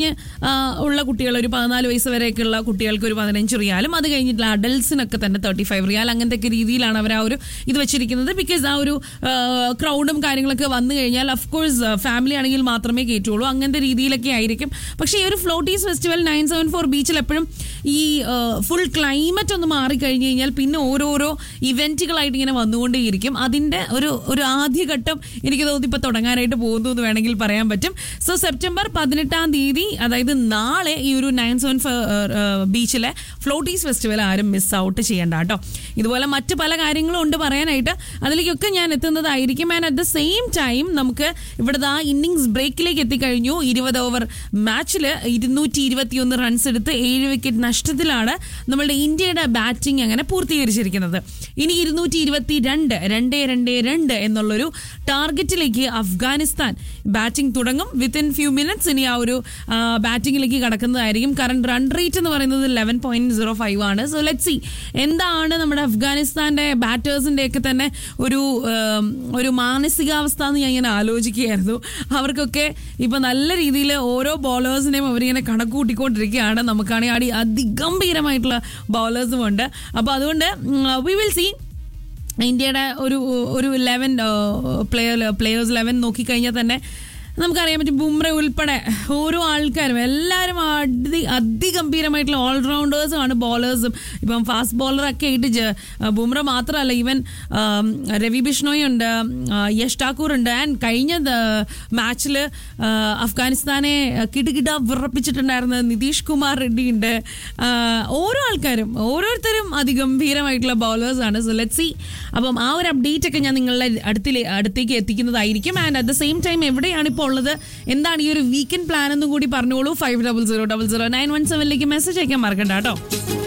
ആ, ഉള്ള കുട്ടികൾ ഒരു പതിനാല് വയസ്സ് വരെയൊക്കെയുള്ള കുട്ടികൾക്ക് ഒരു പതിനഞ്ച് റിയാലും അത് കഴിഞ്ഞിട്ടുള്ള അഡൽസിനൊക്കെ തന്നെ തേർട്ടി ഫൈവ് റിയാൽ അങ്ങനത്തെ ഒക്കെ രീതിയിലാണ് അവർ ആ ഒരു ഇത് വെച്ചിരിക്കുന്നത് ബിക്കോസ് ആ ഒരു ക്രൗഡും കാര്യങ്ങളൊക്കെ വന്നു കഴിഞ്ഞാൽ അഫ്കോഴ്സ് ഫാമിലി ആണെങ്കിൽ മാത്രമേ കയറ്റുള്ളൂ അങ്ങനത്തെ രീതിയിലൊക്കെ ആയിരിക്കും പക്ഷേ ഈ ഒരു floaties festival nine seven four ബീച്ചിൽ എപ്പോഴും ഈ ഫുൾ ക്ലൈമറ്റ് ഒന്ന് മാറിക്കഴിഞ്ഞ് കഴിഞ്ഞാൽ പിന്നെ ഓരോരോ ഇവന്റുകളായിട്ട് ഇങ്ങനെ വന്നുകൊണ്ടേയിരിക്കും അതിന്റെ ഒരു ഒരു ആദ്യഘട്ടം എനിക്ക് തോന്നി ഇപ്പൊ തുടങ്ങാനായിട്ട് പോകുന്നു എന്ന് വേണമെങ്കിൽ പറയാൻ പറ്റും സോ സെപ്റ്റംബർ പതിനെട്ടാം തീയതി അതായത് നാളെ ഈ ഒരു നയൻ സെവൻ ബീച്ചിലെ ഫ്ലോട്ടീസ് ഫെസ്റ്റിവൽ ആരും മിസ് ഔട്ട് ചെയ്യണ്ട കേട്ടോ ഇതുപോലെ മറ്റ് പല കാര്യങ്ങളും ഉണ്ട് പറയാനായിട്ട് അതിലേക്കൊക്കെ ഞാൻ എത്തുന്നതായിരിക്കും and at the same time നമുക്ക് ഇവിടുത്തെ ആ ഇന്നിങ്സ് ബ്രേക്കിലേക്ക് എത്തിക്കഴിഞ്ഞു ഇരുപത് ഓവർ മാച്ചിൽ ഇരുന്നൂറ്റി ഇരുപത്തിയൊന്ന് റൺസ് എടുത്ത് ഏഴ് വിക്കറ്റ് നഷ്ടത്തിലാണ് നമ്മളുടെ ഇന്ത്യയുടെ ബാറ്റിംഗ് അങ്ങനെ പൂർത്തീകരിച്ചിരിക്കുന്നത് ഇനി ഇരുന്നൂറ്റി ഇരുപത്തി രണ്ട് രണ്ട് രണ്ട് രണ്ട് എന്നുള്ളൊരു ടാർഗറ്റിലേക്ക് അഫ്ഗാനിസ്ഥാൻ ബാറ്റിംഗ് തുടങ്ങും വിത്തിൻ ഫ്യൂ മിനിറ്റ്സ് ഇനി ആ ഒരു ബാറ്റിംഗിലേക്ക് കടക്കുന്നതായിരിക്കും കറണ്ട് റൺ റേറ്റ് എന്ന് പറയുന്നത് ലെവൻ പോയിന്റ് സീറോ ഫൈവ് ആണ് സോ ലെറ്റ് സി എന്താണ് നമ്മുടെ അഫ്ഗാനിസ്ഥാന്റെ ബാറ്റേഴ്സിന്റെ ഒക്കെ തന്നെ ഒരു ഉം, ഒരു മാനസികാവസ്ഥ എന്ന് ഞാൻ ഇങ്ങനെ ആലോചിക്കുകയായിരുന്നു അവർക്കൊക്കെ ഇപ്പൊ നല്ല രീതിയിൽ ഓരോ ബോളേഴ്സിനെയും അവരിങ്ങനെ കണക്ക് കൂട്ടിക്കൊണ്ടിരിക്കുകയാണ് നമുക്കാണെങ്കിൽ അടി അതിഗംഭീരമായിട്ടുള്ള ബോളേഴ്സും ഉണ്ട് അപ്പോൾ അതുകൊണ്ട് വി വിൽ സി ഇന്ത്യയുടെ ഒരു ഒരു ലെവൻ പ്ലെയർ പ്ലെയേഴ്സ് ലെവൻ നോക്കിക്കഴിഞ്ഞാൽ തന്നെ നമുക്കറിയാൻ പറ്റും ബുംറ ഉൾപ്പെടെ ഓരോ ആൾക്കാരും എല്ലാവരും അതി അതിഗംഭീരമായിട്ടുള്ള ഓൾറൗണ്ടേഴ്സും ആണ് ബോളേഴ്സും ഇപ്പം ഫാസ്റ്റ് ബോളറൊക്കെ ആയിട്ട് ജ- ബുംറ മാത്രമല്ല ഈവൻ രവി ബിഷ്ണോയി ഉണ്ട് ആ, യഷ് ഠാക്കൂർ ഉണ്ട് ആൻഡ് കഴിഞ്ഞ മാച്ചിൽ അഫ്ഗാനിസ്ഥാനെ കിടുകിട വിറപ്പിച്ചിട്ടുണ്ടായിരുന്ന നിതീഷ് കുമാർ റെഡ്ഡി ഉണ്ട് ആ, ഓരോ ആൾക്കാരും ഓരോരുത്തരും അതിഗംഭീരമായിട്ടുള്ള ബൗളേഴ്സ് ആണ് സോ ലെറ്റ് സി അപ്പം ആ ഒരു അപ്ഡേറ്റ് ഒക്കെ ഞാൻ നിങ്ങളുടെ അടുത്തിലെ അടുത്തേക്ക് എത്തിക്കുന്നതായിരിക്കും and at the same time എവിടെയാണ് ഇപ്പോൾ ഉള്ളത് എന്താണ് ഈ ഒരു വീക്കെൻഡ് പ്ലാൻ എന്നും കൂടി പറഞ്ഞോളൂ five double zero double zero nine one സെവനിലേക്ക് മെസ്സേജ് അയക്കാൻ മറക്കണ്ട കേട്ടോ